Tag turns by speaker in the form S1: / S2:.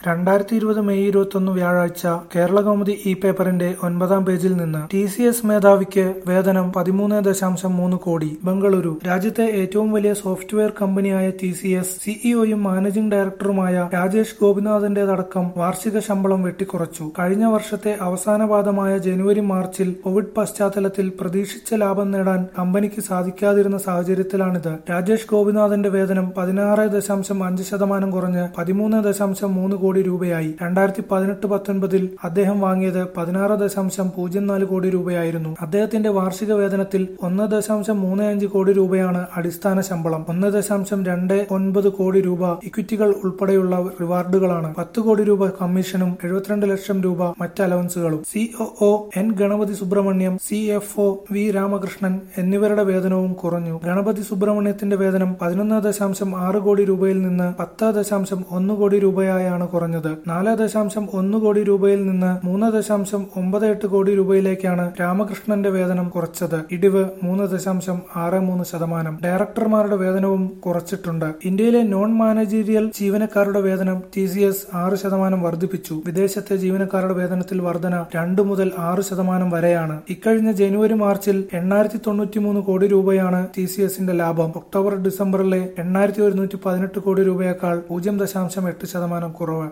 S1: രണ്ടായിരത്തി ഇരുപത് മെയ് ഇരുപത്തൊന്ന് വ്യാഴാഴ്ച കേരളകൗമുദി ഇ പേപ്പറിന്റെ ഒൻപതാം പേജിൽ നിന്ന് ടി സി എസ് മേധാവിക്ക് വേതനം പതിമൂന്ന് ദശാംശം മൂന്ന് കോടി ബംഗളൂരു രാജ്യത്തെ ഏറ്റവും വലിയ സോഫ്റ്റ്വെയർ കമ്പനിയായ ടി സി എസ് സിഇഒയും മാനേജിംഗ് ഡയറക്ടറുമായ രാജേഷ് ഗോപിനാഥിന്റേതടക്കം വാർഷിക ശമ്പളം വെട്ടിക്കുറച്ചു കഴിഞ്ഞ വർഷത്തെ അവസാന പാദമായ ജനുവരി മാർച്ചിൽ കോവിഡ് പശ്ചാത്തലത്തിൽ പ്രതീക്ഷിച്ച ലാഭം നേടാൻ കമ്പനിക്ക് സാധിക്കാതിരുന്ന സാഹചര്യത്തിലാണിത് രാജേഷ് ഗോപിനാഥിന്റെ വേതനം പതിനാറ് ദശാംശം അഞ്ച് ശതമാനം കുറഞ്ഞ് പതിമൂന്ന് ദശാംശം മൂന്ന് കോടി രൂപയായി രണ്ടായിരത്തി പതിനെട്ട് പത്തൊൻപതിൽ അദ്ദേഹം വാങ്ങിയത് പതിനാറ് ദശാംശം പൂജ്യം നാല് കോടി രൂപയായിരുന്നു അദ്ദേഹത്തിന്റെ വാർഷിക വേതനത്തിൽ ഒന്ന് ദശാംശം മൂന്ന് അഞ്ച് കോടി രൂപയാണ് അടിസ്ഥാന ശമ്പളം ഒന്ന് ദശാംശം രണ്ട് ഒൻപത് കോടി രൂപ ഇക്വിറ്റികൾ ഉൾപ്പെടെയുള്ള റിവാർഡുകളാണ് പത്ത് കോടി രൂപ കമ്മീഷനും എഴുപത്തിരണ്ട് ലക്ഷം രൂപ മറ്റ് അലവൻസുകളും COO N Ganapathi Subramaniam C F O V Ramakrishnan എന്നിവരുടെ വേതനവും കുറഞ്ഞു ഗണപതി സുബ്രഹ്മണ്യത്തിന്റെ വേതനം പതിനൊന്ന് ദശാംശം ആറ് കോടി രൂപയിൽ നിന്ന് പത്ത് ദശാംശം ഒന്ന് കോടി രൂപയായാണ് കുറഞ്ഞത് നാല് ദശാംശം ഒന്ന് കോടി രൂപയിൽ നിന്ന് മൂന്ന് ദശാംശം ഒമ്പത് എട്ട് കോടി രൂപയിലേക്കാണ് രാമകൃഷ്ണന്റെ വേതനം കുറച്ചത് ഇടിവ് മൂന്ന് ദശാംശം ആറ് മൂന്ന് ശതമാനം ഡയറക്ടർമാരുടെ വേതനവും കുറച്ചിട്ടുണ്ട് ഇന്ത്യയിലെ നോൺ മാനേജീരിയൽ ജീവനക്കാരുടെ വേതനം ടി സി എസ് ആറ് ശതമാനം വർദ്ധിപ്പിച്ചു വിദേശത്തെ ജീവനക്കാരുടെ വേതനത്തിൽ വർധന രണ്ട് മുതൽ ആറ് ശതമാനം വരെയാണ് ഇക്കഴിഞ്ഞ ജനുവരി മാർച്ചിൽ എണ്ണായിരത്തി തൊണ്ണൂറ്റിമൂന്ന് കോടി രൂപയാണ് ടി സി എസിന്റെ ലാഭം ഒക്ടോബർ ഡിസംബറിലെ എണ്ണായിരത്തി ഒരുന്നൂറ്റി പതിനെട്ട് കോടി രൂപയേക്കാൾ പൂജ്യം ദശാംശം എട്ട് ശതമാനം കുറവ്